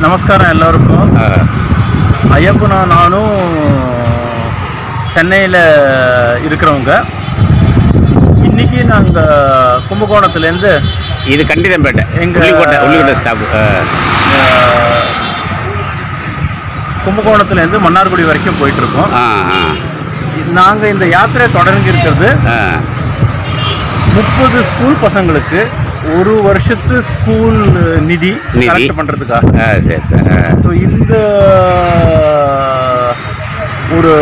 நமஸ்காரம் எல்லாருக்கும் ஆ, ஐயப்பனும் நானும் சென்னையில் இருக்கிறவங்க இன்னைக்கு நாங்கள் கும்பகோணத்துலேருந்து இது கண்டிதம்பேட்டை எங்க- உள்ளிக்கோட்டை உள்ளிக்கோட்டை ஸ்டாப் கும்பகோணத்துலேருந்து மன்னார்குடி வரைக்கும் போயிட்டுருக்கோம் ஆ ஆ நாங்கள் இந்த யாத்திரை தொடங்கி இருக்கிறது ஆ முப்பது ஸ்கூல் பசங்களுக்கு ஒரு வருஷத்து ஸ்கூல் நிதி நிதி. கலெக்ட் பண்ணுறதுக்காக ஆ சரி சார் ஆ. ஸோ இந்த ஒரு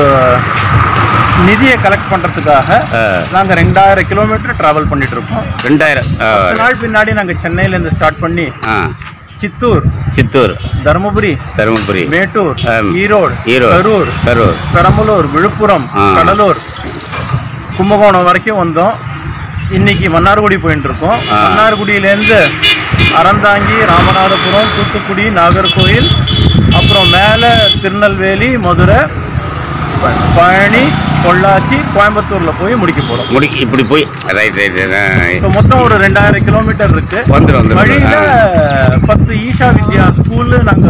நிதியை கலெக்ட் பண்ணுறதுக்காக ஆ. நாங்கள் ரெண்டாயிரம் கிலோமீட்டர் ட்ராவல் பண்ணிட்டு இருக்கோம் ரெண்டாயிரம் ஆ, பத்து நாள் பின்னாடி நாங்கள் சென்னையிலேருந்து ஸ்டார்ட் பண்ணி ஆ சித்தூர் சித்தூர் தருமபுரி தருமபுரி மேட்டூர் ஆம். ஈரோடு ஈரோடு கரூர் கரூர் பெரம்பலூர் விழுப்புரம் ஆ. கடலூர் கும்பகோணம் வரைக்கும் வந்தோம் இன்னைக்கு மன்னார்குடி போயிட்டு இருக்கோம் ஆ. மன்னார்குடியிலேருந்து அறந்தாங்கி ராமநாதபுரம் தூத்துக்குடி நாகர்கோயில் அப்புறம் மேலே திருநெல்வேலி மதுரை ப- பழனி பொள்ளாச்சி கோயம்புத்தூரில் போய் முடிக்க போகிறோம் முடி இப்படி போய் ரைட் ரைட் இப்போ மொத்தம் ஒரு ரெண்டாயிரம் கிலோமீட்டர் இருக்கு வந்துரும், வந்துரும். வழியில பத்து ஈஷா வித்யா ஸ்கூல்ல நாங்க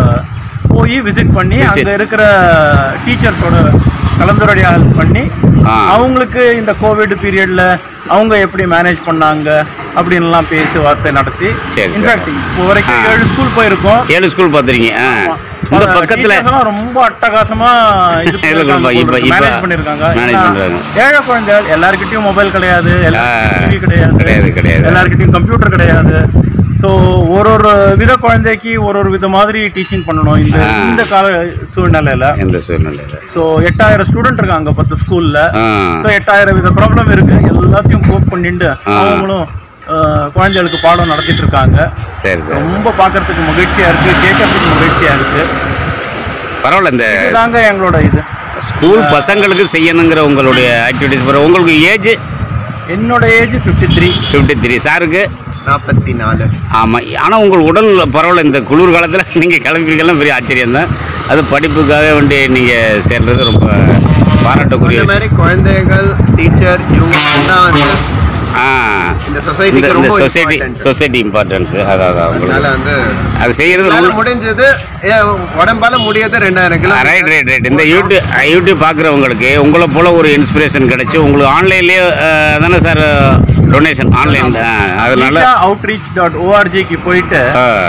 போய் விசிட் பண்ணி Visit. அங்க இருக்கிற டீச்சர்ஸோட கலந்துரையாடல் பண்ணி ஆ. அவங்களுக்கு இந்த கோவிட் பீரியட்ல அவங்க எப்படி மேனேஜ் பண்ணாங்க அப்படின்லாம் பேசி வார்த்தை நடத்தி சரி, சரி. இன்ஃபேக்ட் இப்போ வரைக்கும் ஆ. ஏழு ஸ்கூல் போயிருக்கோம் ஏழு ஸ்கூல் பார்த்துருங்க ஆ இந்த பல பக்கத்தில் teachers எல்லாம் ரொம்ப அட்டகாசமா இது இல்ல, இல்ல, இப்ப- இப்ப- இப்ப மேனேஜ் பண்ணிருக்காங்க manage ஏன்னா, பண்றாங்க. ஏழை குழந்தைகள் எல்லார்கிட்டயும் மொபைல் கிடையாது எல்லாருக்கிட்டையும் டிவி கிடையாது கிடையாது, கிடையாது. எல்லார்கிட்டயும் கம்ப்யூட்டர் கிடையாது ஸோ ஒரு ஒரு வித குழந்தைக்கு ஒரு ஒரு வித மாதிரி டீச்சிங் பண்ணணும் இந்த ஆ. இந்த கால சூழ்நிலையில எந்த சூழ்நிலையில் ஸோ எட்டாயிரம் ஸ்டூடெண்ட் இருக்காங்க பத்து ஸ்கூல்ல ஆ ஸோ எட்டாயிரம் வித ப்ராப்ளம் இருக்கு எல்லாத்தையும் கோப் பண்ணிட்டு அவங்களும் அஹ், குழந்தைகளுக்கு பாடம் நடத்திட்டு இருக்காங்க சரி சார் ரொம்ப பார்க்கறதுக்கு மகிழ்ச்சியா இருக்கு கேட்கறதுக்கு மகிழ்ச்சியா இருக்கு பரவாயில்ல இந்த இதுதாங்க எங்களோட இது ஸ்கூல் பசங்களுக்கு செய்யணுங்கிற உங்களுடைய ஆக்டிவிட்டிஸ் பரவாயில்ல உங்களுக்கு ஏஜ் என்னோட age fifty three fifty three சாருக்கு நாற்பத்தி நாலு ஆமாம் ஆனால் உங்கள் உடல் பரவாயில்ல இந்த குளிர் காலத்தில் நீங்கள் கிளம்பிக்கலாம் பெரிய ஆச்சரியம் தான் அது படிப்புக்காக வேண்டி நீங்கள் சேர்றது ரொம்ப பாராட்டக்கூடிய இந்த விஷயம். மாதிரி குழந்தைகள் டீச்சர் இவங்க தான் வந்து ஆ இந்த இந்த சொசைட்டிக்கு இந்த ரொம்ப சொசைட்டி important. சொசைட்டி இம்பார்ட்டன்ஸ் அதான் அதான் அதனால உங்களுக்கு வந்து அது செய்கிறது என்னால ரொம்ப முடிஞ்சது ஏ, உடம்பால முடியாது ரெண்டாயிரம் கிலோ ரைட் ரைட் ரைட் இந்த யூடியூப் யூடியூப் பார்க்குறவங்களுக்கு உங்களை போல ஒரு இன்ஸ்பிரேஷன் கிடைச்சி உங்களுக்கு ஆன்லைன்லேயே தானே சார் டொனேஷன் ஆன்லைன் அதனால அவுட்ரீச் டாட் ஓஆர்ஜிக்கு போயிட்டு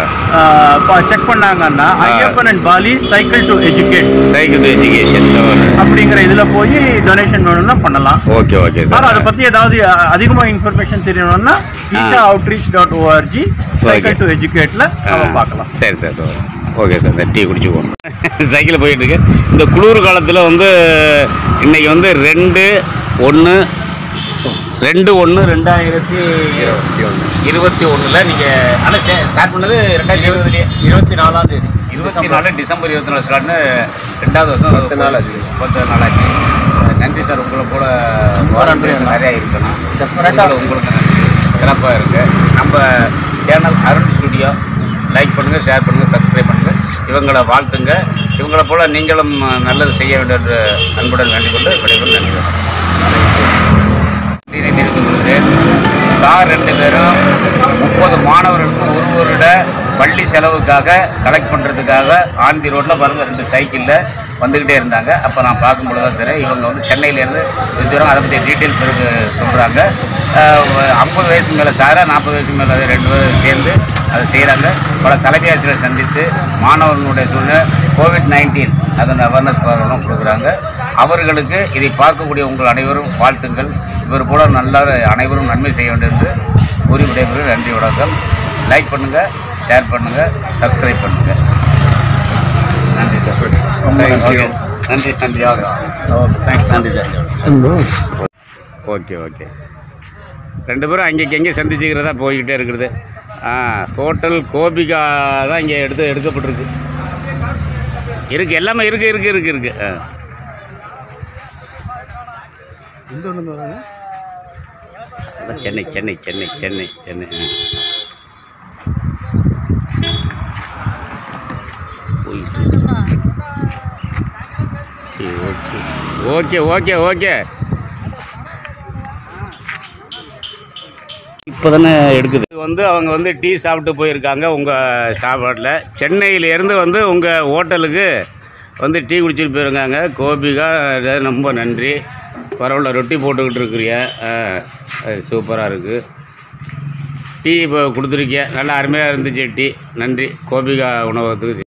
ஆ, செக் பண்ணாங்கன்னா Ayyappan and Pali cycle to educate cycle to education அப்படிங்கிற இதுல போய் டொனேஷன் வேணும்னா பண்ணலாம் ஓகே ஓகே சார் சார் அதை பத்தி ஏதாவது அஹ், அதிகமா இன்ஃபர்மேஷன் தெரியணும்னா Isha outreach dot ORG cycle Okay. To எஜுகேட்ல நம்ம பார்க்கலாம் சரி சார் சார் ஓகே சார் இந்த டீ குடிச்சுக்குவோம் சைக்கிள் போயிட்டு இருக்கு இந்த குளிர் காலத்தில் வந்து இன்னைக்கு வந்து ரெண்டு ஒன்று ரெண்டு ஒன்று ரெண்டாயிரத்தி இருபத்தி ஒன்றில் நீங்கள் ஆனால் ஸ்டார்ட் பண்ணது ரெண்டாயிரத்தி இருபதுலேயே இருபத்தி நாலாம் தேதி இருபத்தி நாலு டிசம்பர் இருபத்தி நாலு ஸ்டார்ட்னு ரெண்டாவது வருஷம் பத்து நாள் ஆச்சு. பத்து நாள் ஆச்சு அஹ் நன்றி சார் உங்களை போல வாலண்டியர்ஸ் நிறையா இருக்கணும் Definitely. உங்களுக்கு உங்களுக்கு நன்றி சிறப்பாக இருக்குது நம்ம சேனல் அருண் ஸ்டுடியோ லைக் பண்ணுங்கள் ஷேர் பண்ணுங்கள் சப்ஸ்கிரைப் பண்ணுங்கள் இவங்களை வாழ்த்துங்க இவங்களை போல் நீங்களும் நல்லது செய்ய வேண்டும் என்று அன்புடன் வேண்டிக் கொண்டு விடைபெறும் நன்றி நன்றி தெரிவித்துக் சார் ரெண்டு பேரும் முப்பது மாணவர்களுக்கு ஒரு வருட பள்ளி செலவுக்காக கலெக்ட் பண்ணுறதுக்காக ஆந்தி ரோட்டில் பாருங்க ரெண்டு சைக்கிளில் வந்துக்கிட்டே இருந்தாங்க அப்போ நான் பார்க்கும்பொழுது தான் தெரியும் இவங்க வந்து சென்னையிலேருந்து கொஞ்ச தூரம் அதை பற்றி டீட்டெயில் பிறகு சொல்கிறாங்க ஐம்பது வயசுக்கு மேலே சாரா நாற்பது வயசுக்கு மேலே ரெண்டு பேரும் சேர்ந்து அதை செய்கிறாங்க பல தலைமை ஆசிரியரை சந்தித்து மாணவர்களுடைய சூழ்நிலை கோவிட் நைன்டீன் அதன் அவேர்னஸ் ப்ரோக்ராம் கொடுக்குறாங்க அவர்களுக்கு இதை பார்க்கக்கூடிய உங்கள் அனைவரும் வாழ்த்துங்கள் இவர் போல நல்ல அனைவரும் நன்மை செய்ய வேண்டும் என்று கூறி விடைபெறும் நன்றி வணக்கம் லைக் பண்ணுங்கள் ஷேர் பண்ணுங்கள் சப்ஸ்கிரைப் பண்ணுங்கள் நன்றி சார் Thank you. நன்றி நன்றி ஓகே தேங்க்ஸ் நன்றி சார் ஓகே ஓகே ரெண்டு பேரும் அங்கேக்கு எங்கே சந்திச்சுக்கிறதா போய்கிட்டே இருக்கிறது ஆ ஹோட்டல் கோபிகா தான் இங்கே எடுத்து எடுக்கப்பட்டிருக்கு இருக்குது எல்லாமே இருக்குது இருக்குது இருக்குது இருக்குது ஆ அதான் சென்னை சென்னை சென்னை சென்னை சென்னை ஆ. போயிட்டு ஓகே ஓகே ஓகே இப்போ தானே எடுக்குது வந்து அவங்க வந்து டீ சாப்பிட்டு போயிருக்காங்க உங்கள் சாப்பாட்டில் சென்னையிலேருந்து வந்து உங்கள் ஹோட்டலுக்கு வந்து டீ குடிச்சிட்டு போயிருக்காங்க கோபிகா அது ரொம்ப நன்றி பரவாயில்ல ரொட்டி போட்டுக்கிட்டு இருக்கிறிய சூப்பராக இருக்குது டீ இப்போ கொடுத்துருக்கிய நல்லா அருமையாக இருந்துச்சு டீ நன்றி கோபிகா உணவகத்துக்கு